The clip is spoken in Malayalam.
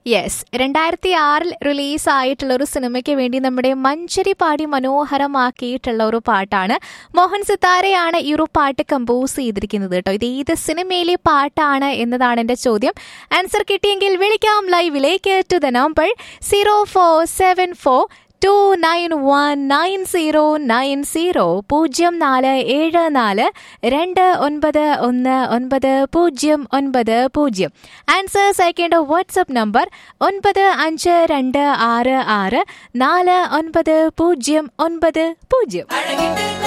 യെസ് രണ്ടായിരത്തി ആറിൽ റിലീസ് ആയിട്ടുള്ള ഒരു സിനിമയ്ക്ക് വേണ്ടി നമ്മുടെ മഞ്ചരി പാടി മനോഹരമാക്കിയിട്ടുള്ള ഒരു പാട്ടാണ് മോഹൻ സിത്താരയാണ് ഈ ഒരു പാട്ട് കമ്പോസ് ചെയ്തിരിക്കുന്നത് കേട്ടോ ഇത് ഏത് സിനിമയിലെ പാട്ടാണ് എന്നതാണ് എന്റെ ചോദ്യം ആൻസർ കിട്ടിയെങ്കിൽ വിളിക്കാം ലൈവിലേക്ക് to the number zero four seven four two nine one nine zero nine zero പൂജ്യം നാല് ഏഴ് നാല് രണ്ട് ഒൻപത് ഒന്ന് ഒൻപത് പൂജ്യം ഒൻപത് പൂജ്യം ആൻസേഴ്സ് അയക്കേണ്ട വാട്സപ്പ് നമ്പർ ഒൻപത് അഞ്ച് രണ്ട് ആറ് ആറ് നാല് ഒൻപത് പൂജ്യം ഒൻപത് പൂജ്യം